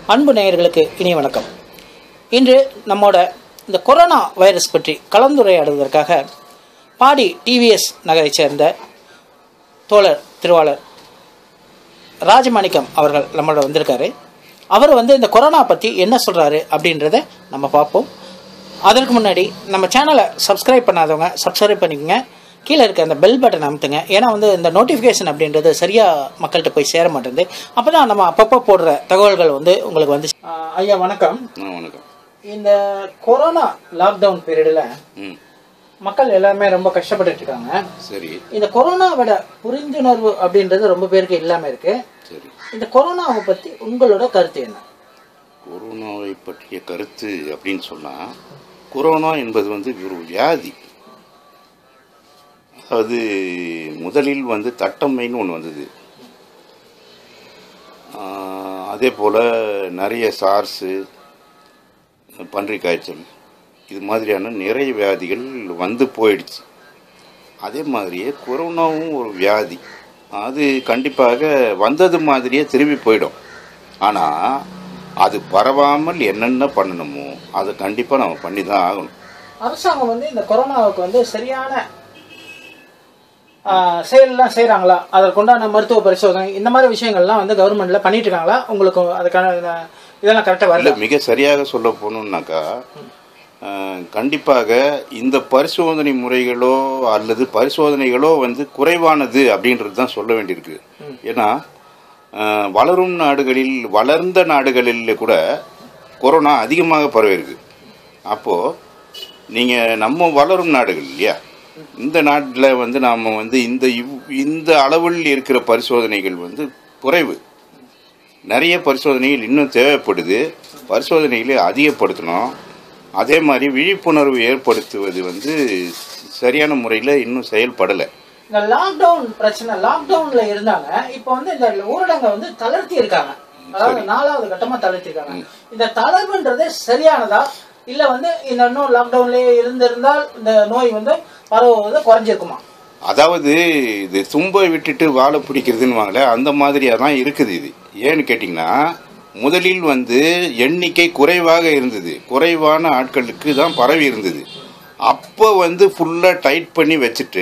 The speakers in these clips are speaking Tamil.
அன்பு நேயர்களுக்கு இனிய வணக்கம் இன்று நம்மோட இந்த கொரோனா வைரஸ் பற்றி கலந்துரையாடுவதற்காக பாடி டிவிஎஸ் நகரைச் சேர்ந்த தோழர் திருவாளர் ராஜமாணிக்கம் அவர்கள் நம்மளோட வந்திருக்காரு அவர் வந்து இந்த கொரோனா பற்றி என்ன சொல்கிறாரு அப்படின்றத நம்ம பார்ப்போம் அதற்கு முன்னாடி நம்ம சேனலை சப்ஸ்கிரைப் பண்ணாதவங்க சப்ஸ்கிரைப் பண்ணிக்கோங்க கீழே இருக்க அந்த பெல் பட்டன் அமுத்துங்க ஏன்னா வந்து இந்த நோட்டிஃபிகேஷன் அப்படின்றது சரியாக மக்கள்கிட்ட போய் சேர மாட்டேங்குது அப்போ தான் நம்ம அப்பப்போ போடுற தகவல்கள் வந்து உங்களுக்கு வந்து ஆஹ் ஐயா வணக்கம் ஆ வணக்கம் இந்த கொரோனா லாக்டவுன் பீரியடில் ம் மக்கள் எல்லாருமே ரொம்ப கஷ்டப்பட்டுட்டு இருக்காங்க சரி இந்த கொரோனாவோட புரிந்துணர்வு அப்படின்றது ரொம்ப பேருக்கு இல்லாமல் இருக்கு சரி இந்த கொரோனாவை பற்றி உங்களோட கருத்து என்ன கொரோனாவை பற்றிய கருத்து அப்படின்னு சொன்னால் கொரோனா என்பது வந்து ஒரு வியாதி அது முதலில் வந்து தட்டம்மைன்னு ஒன்று வந்தது ஆஹ், அதே போல் நிறைய சார்ஸு பன்றி காய்ச்சல் இது மாதிரியான நிறைய வியாதிகள் வந்து போயிடுச்சு அதே மாதிரியே கொரோனாவும் ஒரு வியாதி அது கண்டிப்பாக வந்தது மாதிரியே திரும்பி போயிடும் ஆனால் அது பரவாமல் என்னென்ன பண்ணணுமோ அதை கண்டிப்பாக நம்ம பண்ணி தான் ஆகணும் அரசாங்கம் வந்து இந்த கொரோனாவுக்கு வந்து சரியான ஆஹ், செயல்லாம் செய்கிறாங்களா அதற்குண்டான மருத்துவ பரிசோதனை இந்த மாதிரி விஷயங்கள்லாம் வந்து கவர்மெண்ட்ல பண்ணிட்டு இருக்காங்களா உங்களுக்கு அதுக்கான இந்த- இதெல்லாம் கரெக்டாக இல்லை வரல மிக சரியாக சொல்ல போகணுன்னாக்கா அஹ், கண்டிப்பாக இந்த பரிசோதனை முறைகளோ அல்லது பரிசோதனைகளோ வந்து குறைவானது அப்படின்றது தான் சொல்ல வேண்டியிருக்கு ஏன்னா அஹ், வளரும் நாடுகளில் வளர்ந்த நாடுகளில் கூட கொரோனா அதிகமாக பரவிருக்கு அப்போது நீங்கள் நம்ம வளரும் நாடுகள் இல்லையா இந்த நாட்டில் வந்து நாம் வந்து இந்த இவ்- இந்த அளவில் இருக்கிற பரிசோதனைகள் வந்து குறைவு நிறைய பரிசோதனைகள் இன்னும் தேவைப்படுது பரிசோதனைகளை அதிகப்படுத்தணும் அதே மாதிரி விழிப்புணர்வு ஏற்படுத்துவது வந்து சரியான முறையில் இன்னும் செயல்படலை இந்த லாக்டவுன் பிரச்சனை லாக்டவுன்ல இருந்தாங்க இப்போ வந்து இந்த ஊரடங்கை வந்து தளர்த்தி இருக்காங்க அதாவது நாலாவது கட்டமா தளர்த்தி இருக்காங்க இந்த தளர்வுன்றது சரியானதா இல்ல வந்து இந்த இன்னும் லாக்டவுன்லயே இருந்திருந்தால் இந்த நோய் வந்து பரவுவது குறைஞ்சிருக்குமா அதாவது இது தும்ப விட்டுட்டு வாழை பிடிக்கிறதுன்னு வாங்கல அந்த மாதிரியாக தான் இருக்குது இது ஏன்னு கேட்டிங்கன்னா முதலில் வந்து எண்ணிக்கை குறைவாக இருந்தது குறைவான ஆட்களுக்கு தான் பரவி இருந்தது அப்போ வந்து ஃபுல்லாக டைட் பண்ணி வச்சுட்டு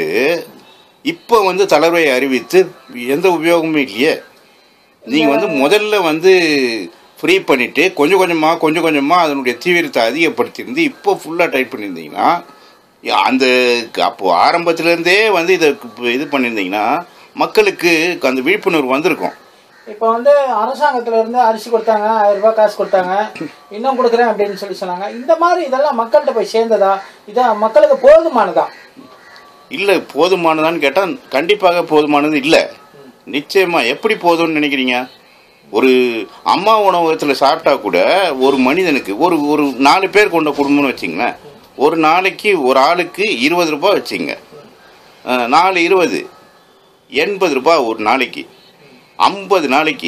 இப்போ வந்து தளர்வை அறிவித்து எந்த உபயோகமும் இல்லையே நீங்கள் வந்து முதல்ல வந்து ஃப்ரீ பண்ணிவிட்டு கொஞ்சம் கொஞ்சமாக கொஞ்சம் கொஞ்சமாக அதனுடைய தீவிரத்தை அதிகப்படுத்தியிருந்து இப்போ ஃபுல்லாக டைட் பண்ணியிருந்தீங்கன்னா அந்த அப்போ ஆரம்பத்திலேருந்தே வந்து இதை இது பண்ணியிருந்தீங்கன்னா மக்களுக்கு அந்த விழிப்புணர்வு வந்திருக்கும் இப்போ வந்து அரசாங்கத்துல இருந்து அரிசி கொடுத்தாங்க ஆயிரம் ரூபாய் காசு கொடுத்தாங்க இன்னும் கொடுக்குறேன் அப்படின்னு சொல்லி சொன்னாங்க இந்த மாதிரி இதெல்லாம் மக்கள்கிட்ட போய் சேர்ந்ததா இதான் மக்களுக்கு போதுமானதா இல்லை போதுமானதான்னு கேட்டால் கண்டிப்பாக போதுமானது இல்லை நிச்சயமா எப்படி போதும்னு நினைக்கிறீங்க ஒரு அம்மா உணவகத்தில் சாப்பிட்டா கூட ஒரு மனிதனுக்கு ஒரு ஒரு நாலு பேர் கொண்ட குடும்பம்னு வச்சிங்களேன் ஒரு நாளைக்கு ஒரு ஆளுக்கு இருபது ரூபாய் வச்சுங்க அஹ், நாலு இருபது எண்பது ரூபாய் ஒரு நாளைக்கு ஐம்பது நாளைக்கு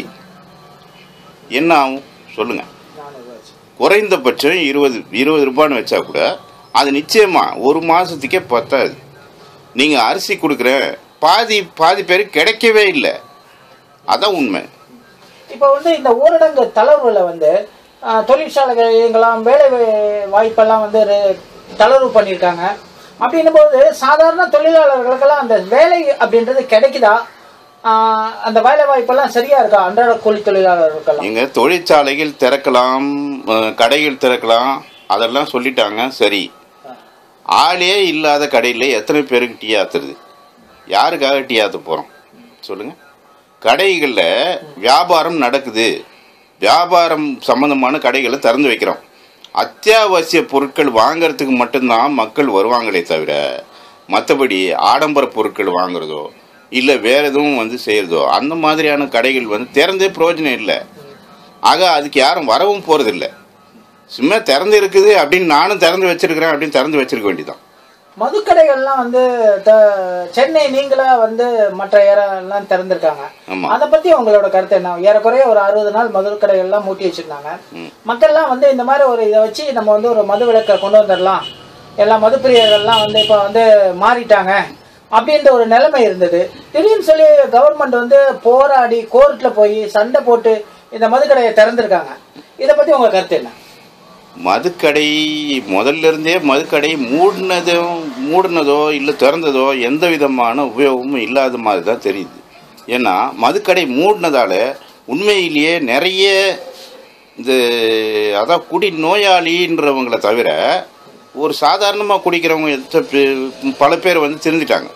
என்ன ஆகும் சொல்லுங்க குறைந்தபட்சம் இருபது இருபது ரூபான்னு வச்சா கூட அது நிச்சயமா ஒரு மாசத்துக்கே பத்தாது நீங்க அரிசி கொடுக்குறேன் பாதி பாதி பேருக்கு கிடைக்கவே இல்லை அதான் உண்மை இப்போ வந்து இந்த ஊரடங்கு தளர்வுல வந்து ஆஹ், தொழிற்சாலைகள் எங்கெல்லாம் வேலை வே- வாய்ப்பெல்லாம் வந்து ரெ- தளர்வு பண்ணியிருக்காங்க அப்படின்னும் போது சாதாரண தொழிலாளர்களுக்கெல்லாம் அந்த வேலை அப்படின்றது கிடைக்குதா ஆஹ், அந்த வேலை வாய்ப்பெல்லாம் சரியா இருக்கா அன்றாட கூலி தொழிலாளர்களுக்கெல்லாம் நீங்க தொழிற்சாலைகள் திறக்கலாம் அஹ், கடைகள் திறக்கலாம் அதெல்லாம் சொல்லிட்டாங்க சரி ஆளே இல்லாத கடையில் எத்தனை பேருக்கு டீ ஆத்துறது யாருக்காக டீ ஆத்த போகிறோம் சொல்லுங்க கடைகளில் வியாபாரம் நடக்குது வியாபாரம் சம்பந்தமான கடைகளை திறந்து வைக்கிறோம் அத்தியாவசிய பொருட்கள் வாங்குறதுக்கு மட்டும்தான் மக்கள் வருவாங்களே தவிர மற்றபடி ஆடம்பர பொருட்கள் வாங்குறதோ இல்லை வேற எதுவும் வந்து செய்யறதோ அந்த மாதிரியான கடைகள் வந்து திறந்தே பிரயோஜனம் இல்லை ஆக அதுக்கு யாரும் வரவும் போறதில்ல சும்மா திறந்து இருக்குது அப்படின்னு நானும் திறந்து வச்சிருக்கிறேன் அப்படின்னு திறந்து வச்சிருக்க வேண்டியதான் மதுக்கடைகள்லாம் வந்து த- சென்னை நீங்களா வந்து மற்ற ஏரெல்லாம் திறந்திருக்காங்க ஆமா அதை பத்தி உங்களோட கருத்து என்ன ஏறக்குறைய ஒரு அறுபது நாள் மதுக்கடைகள்லாம் மூட்டி வச்சிருந்தாங்க மக்கள்லாம் வந்து இந்த மாதிரி ஒரு இதை வச்சு நம்ம வந்து ஒரு மது விலக்கை கொண்டு வந்துடலாம் எல்லா மதுப்பிரியர்கள்லாம் வந்து இப்போ வந்து மாறிட்டாங்க அப்படின்ற ஒரு நிலைமை இருந்தது திடீர்னு சொல்லி கவர்மெண்ட் வந்து போராடி கோர்ட்ல போய் சண்டை போட்டு இந்த மதுக்கடையை திறந்திருக்காங்க இதை பத்தி உங்க கருத்து என்ன மதுக்கடை முதல்ல இருந்தே மதுக்கடை மூடினதோ மூடினதோ இல்லை திறந்ததோ எந்த விதமான உபயோகமும் இல்லாத மாதிரி தான் தெரியுது ஏன்னா மதுக்கடை மூடினதால உண்மையிலேயே நிறைய இந்த அதான் குடி நோயாளின்றவங்களை தவிர ஒரு சாதாரணமாக குடிக்கிறவங்க எத்த பே- பல பேர் வந்து திருந்திட்டாங்க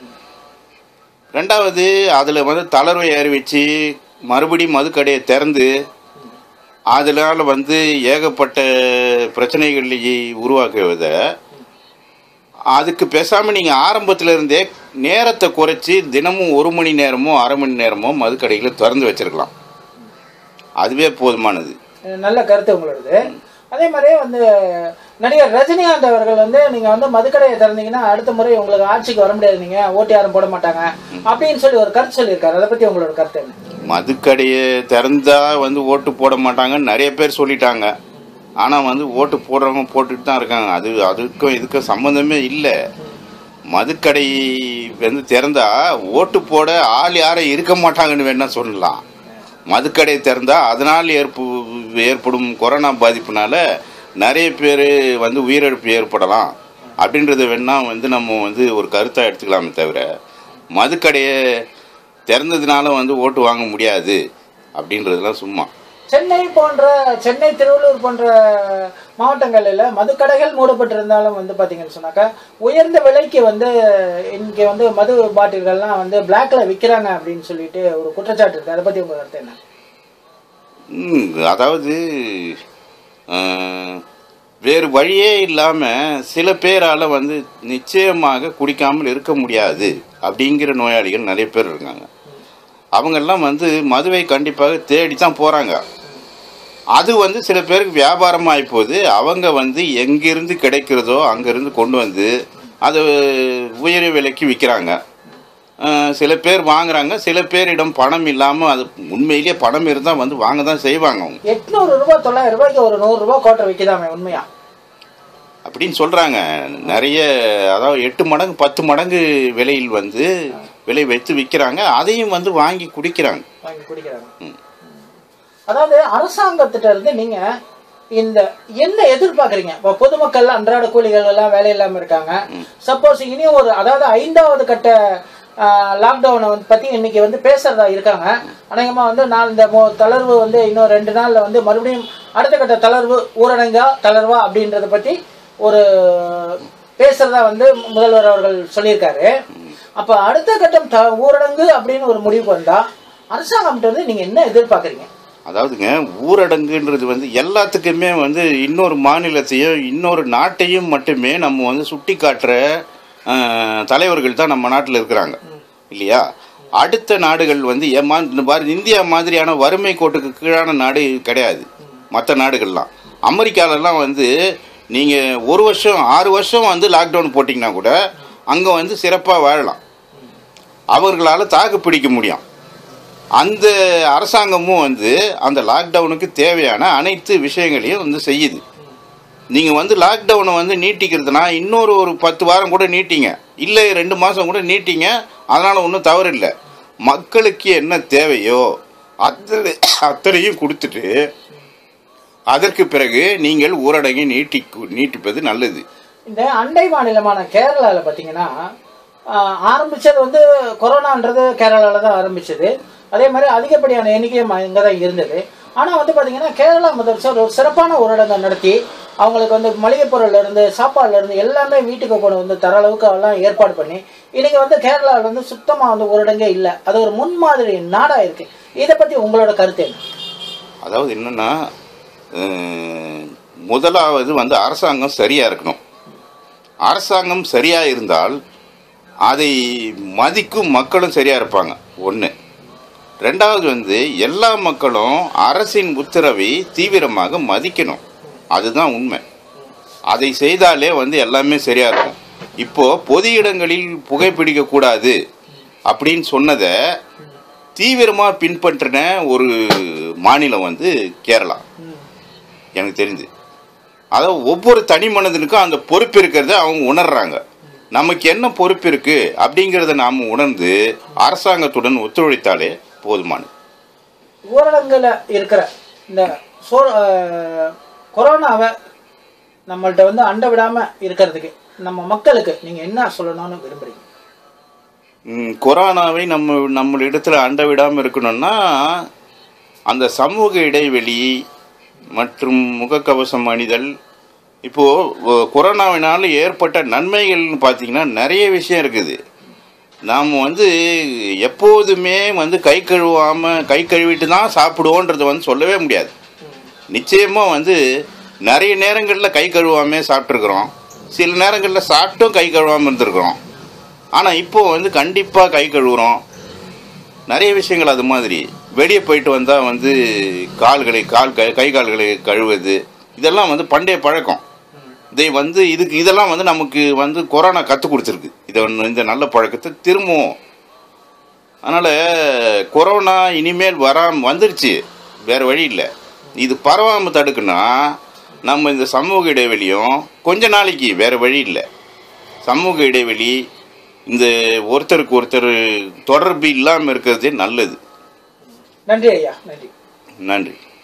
ரெண்டாவது அதில் வந்து தளர்வை அறிவிச்சு மறுபடியும் மதுக்கடையை திறந்து அதனால் வந்து ஏகப்பட்ட பிரச்சனைகளை உருவாக்குவத அதுக்கு பேசாமல் நீங்கள் ஆரம்பத்தில் இருந்தே நேரத்தை குறைச்சி தினமும் ஒரு மணி நேரமோ அரை மணி நேரமோ மதுக்கடைகளை திறந்து வச்சிருக்கலாம் அதுவே போதுமானது அஹ் நல்ல கருத்து உங்களோடது அதே மாதிரியே வந்து நடிகர் ரஜினிகாந்த் அவர்கள் வந்து நீங்க வந்து மதுக்கடையை திறந்தீங்கன்னா அடுத்த முறை உங்களுக்கு ஆட்சிக்கு வர முடியாது நீங்க ஓட்டு யாரும் போட மாட்டாங்க அப்படின்னு சொல்லி ஒரு கருத்து சொல்லியிருக்காரு அதை பத்தி உங்களோட கருத்து என்ன மதுக்கடையை திறந்தா வந்து ஓட்டு போட மாட்டாங்கன்னு நிறைய பேர் சொல்லிட்டாங்க ஆனால் வந்து ஓட்டு போடுறவங்க போட்டுட்டு தான் இருக்காங்க அது அதுக்கும் இதுக்கும் சம்மந்தமே இல்லை மதுக்கடை வந்து திறந்தா ஓட்டு போட ஆள் யாரும் இருக்க மாட்டாங்கன்னு வேணா சொல்லலாம் மதுக்கடை திறந்தா அதனால் ஏற்பு ஏற்படும் கொரோனா பாதிப்புனால நிறைய பேர் வந்து உயிரிழப்பு ஏற்படலாம் அப்படின்றத வேணா வந்து நம்ம வந்து ஒரு கருத்தாக எடுத்துக்கலாமே தவிர மதுக்கடையை திறந்ததுனால வந்து ஓட்டு வாங்க முடியாது அப்படின்றதுலாம் சும்மா சென்னை போன்ற சென்னை திருவள்ளூர் போன்ற மாவட்டங்களில் மதுக்கடைகள் மூடப்பட்டிருந்தாலும் வந்து பார்த்தீங்கன்னு சொன்னாக்கா உயர்ந்த விலைக்கு வந்து இங்கே வந்து மது பாட்டில்கள்லாம் வந்து பிளாக்ல விற்கிறாங்க அப்படின்னு சொல்லிட்டு ஒரு குற்றச்சாட்டு இருக்கு அதை பற்றி உங்க கருத்து என்ன ம், அதாவது அஹ், வேறு வழியே இல்லாமல் சில பேரால் வந்து நிச்சயமாக குடிக்காமல் இருக்க முடியாது அப்படிங்கிற நோயாளிகள் நிறைய பேர் இருக்காங்க அவங்கெல்லாம் வந்து மதுவை கண்டிப்பாக தேடி தான் போகிறாங்க அது வந்து சில பேருக்கு வியாபாரம் ஆகிப்போகுது அவங்க வந்து எங்கிருந்து கிடைக்கிறதோ அங்கேருந்து கொண்டு வந்து அது உயரிய விலைக்கு விற்கிறாங்க சில பேர் வாங்குறாங்க சில பேரிடம் பணம் இல்லாமல் அது உண்மையிலேயே பணம் இருந்தால் வந்து வாங்க தான் செய்வாங்க அவங்க எட்நூறு ரூபாய் தொள்ளாயிரம் ரூபாய்க்கு ஒரு நூறு ரூபாய் கோட்டை விற்கிதாமே உண்மையா அப்படின்னு சொல்கிறாங்க நிறைய அதாவது எட்டு மடங்கு பத்து மடங்கு விலையில் வந்து விலை வைத்து விற்கிறாங்க அதையும் வந்து வாங்கி குடிக்கிறாங்க வாங்கி குடிக்கிறாங்க அதாவது அரசாங்கத்திட்ட இருந்து நீங்க இந்த என்ன எதிர்பார்க்கறீங்க இப்போ பொதுமக்கள் அன்றாட கூலிகள் எல்லாம் வேலை இல்லாம இருக்காங்க சப்போஸ் இனியும் ஒரு அதாவது ஐந்தாவது கட்ட லாக்டவுனை வந்து பத்தி இன்னைக்கு வந்து பேசுறதா இருக்காங்க அநேகமா வந்து நான் இந்த மோ- தளர்வு வந்து இன்னும் ரெண்டு நாள்ல வந்து மறுபடியும் அடுத்த கட்ட தளர்வு ஊரடங்கா தளர்வா அப்படின்றத பத்தி ஒரு பேசுறதா வந்து முதல்வர் அவர்கள் சொல்லியிருக்காரு அப்ப அடுத்த கட்டம் த- ஊரடங்கு அப்படின்னு ஒரு முடிவு வந்தா அரசாங்கம்கிட்ட இருந்து நீங்க என்ன எதிர்பார்க்கறீங்க அதாவதுங்க ஊரடங்குன்றது வந்து எல்லாத்துக்குமே வந்து இன்னொரு மாநிலத்தையும் இன்னொரு நாட்டையும் மட்டுமே நம்ம வந்து சுட்டி காட்டுற அஹ், தலைவர்கள் தான் நம்ம நாட்டில் இருக்கிறாங்க இல்லையா அடுத்த நாடுகள் வந்து ஏமா இந்த பாரு இந்தியா மாதிரியான வறுமை கோட்டுக்கு கீழான நாடு கிடையாது மற்ற நாடுகள்லாம் அமெரிக்காலெல்லாம் வந்து நீங்கள் ஒரு வருஷம் ஆறு வருஷம் வந்து லாக்டவுன் போட்டிங்கன்னா கூட அங்கே வந்து சிறப்பாக வாழலாம் அவர்களால் தாக்கு பிடிக்க முடியும் அந்த அரசாங்கமும் வந்து அந்த லாக்டவுனுக்கு தேவையான அனைத்து விஷயங்களையும் வந்து செய்யுது நீங்கள் வந்து லாக்டவுனை வந்து நீட்டிக்கிறதுனா இன்னொரு ஒரு பத்து வாரம் கூட நீட்டிங்க இல்லை ரெண்டு மாதம் கூட நீட்டிங்க அதனால் ஒன்றும் தவறு இல்லை மக்களுக்கு என்ன தேவையோ அத்தனை அத்தனையும் கொடுத்துட்டு அதற்கு பிறகு நீங்கள் ஊரடங்கை நீட்டி நீட்டிப்பது நல்லது இந்த அண்டை மாநிலமான கேரளால பாத்தீங்கன்னா ஆஹ், ஆரம்பிச்சது வந்து கொரோனான்றது கேரளால தான் ஆரம்பிச்சது அதே மாதிரி அதிகப்படியான எண்ணிக்கையும் இங்கே தான் இருந்தது ஆனால் வந்து பார்த்தீங்கன்னா கேரளா முதலமைச்சர் ஒரு சிறப்பான ஊரடங்கை நடத்தி அவங்களுக்கு வந்து மளிகை பொருள்ல இருந்து சாப்பாடுல இருந்து எல்லாமே வீட்டுக்கு கொண்டு வந்து தர அளவுக்கு எல்லாம் ஏற்பாடு பண்ணி இன்னைக்கு வந்து கேரளாவில் வந்து சுத்தமாக வந்து ஊரடங்கே இல்லை அது ஒரு முன்மாதிரி நாடா இருக்கு இதை பற்றி உங்களோட கருத்து என்ன அதாவது என்னன்னா அஹ், முதலாவது வந்து அரசாங்கம் சரியா இருக்கணும் அரசாங்கம் சரியா இருந்தால் அதை மதிக்கும் மக்களும் சரியா இருப்பாங்க ஒன்று ரெண்டாவது வந்து எல்லா மக்களும் அரசின் உத்தரவை தீவிரமாக மதிக்கணும் அதுதான் உண்மை அதை செய்தாலே வந்து எல்லாமே சரியா இருக்கும் இப்போ பொது இடங்களில் புகைப்பிடிக்க கூடாது அப்படின்னு சொன்னதை தீவிரமா பின்பற்றின ஒரு மாநிலம் வந்து கேரளா எனக்கு தெரிஞ்சு அதாவது ஒவ்வொரு தனி மனிதனுக்கும் அந்த பொறுப்பு இருக்கிறத அவங்க உணர்றாங்க நமக்கு என்ன பொறுப்பு இருக்கு அப்படிங்கிறத நாம உணர்ந்து அரசாங்கத்துடன் ஒத்துழைத்தாலே போதுமானது ஊரடங்குல இருக்கிற இந்த சோ அஹ், கொரோனாவை நம்மள்ட்ட வந்து அண்ட விடாம இருக்கிறதுக்கு நம்ம மக்களுக்கு நீங்க என்ன சொல்லணும்னு விரும்புறீங்க ம், கொரோனாவை நம்ம நம்ம இடத்துல அண்ட விடாமல் இருக்கணும்னா அந்த சமூக இடைவெளி மற்றும் முகக்கவசம் அணிதல் இப்போ ஒ- கொரோனாவினால ஏற்பட்ட நன்மைகள்னு பார்த்தீங்கன்னா நிறைய விஷயம் இருக்குது நாம் வந்து எப்போதுமே வந்து கை கழுவாம கை கழுவிட்டு தான் சாப்பிடுவோன்றதை வந்து சொல்லவே முடியாது நிச்சயமாக வந்து நிறைய நேரங்களில் கை கழுவாமே சாப்பிட்ருக்குறோம் சில நேரங்களில் சாப்பிட்டும் கை கழுவாமல் இருந்திருக்கிறோம் ஆனால் இப்போ வந்து கண்டிப்பாக கை கழுவுறோம் நிறைய விஷயங்கள் அது மாதிரி வெளியே போயிட்டு வந்தால் வந்து கால்களை கால் கை கை கால்களை கழுவுது இதெல்லாம் வந்து பண்டைய பழக்கம் இதை வந்து இதுக்கு இதெல்லாம் வந்து நமக்கு வந்து கொரோனா கற்றுக் கொடுத்துருக்கு இதை ஒன்று இந்த நல்ல பழக்கத்தை திரும்பவும் அதனால் கொரோனா இனிமேல் வராம வந்துருச்சு வேறு வழி இல்லை இது பரவாமல் தடுக்குன்னா நம்ம இந்த சமூக இடைவெளியும் கொஞ்ச நாளைக்கு வேறு வழி இல்லை சமூக இடைவெளி இந்த ஒருத்தருக்கு ஒருத்தர் தொடர்பு இல்லாமல் இருக்கிறதே நல்லது நன்றி ஐயா நன்றி நன்றி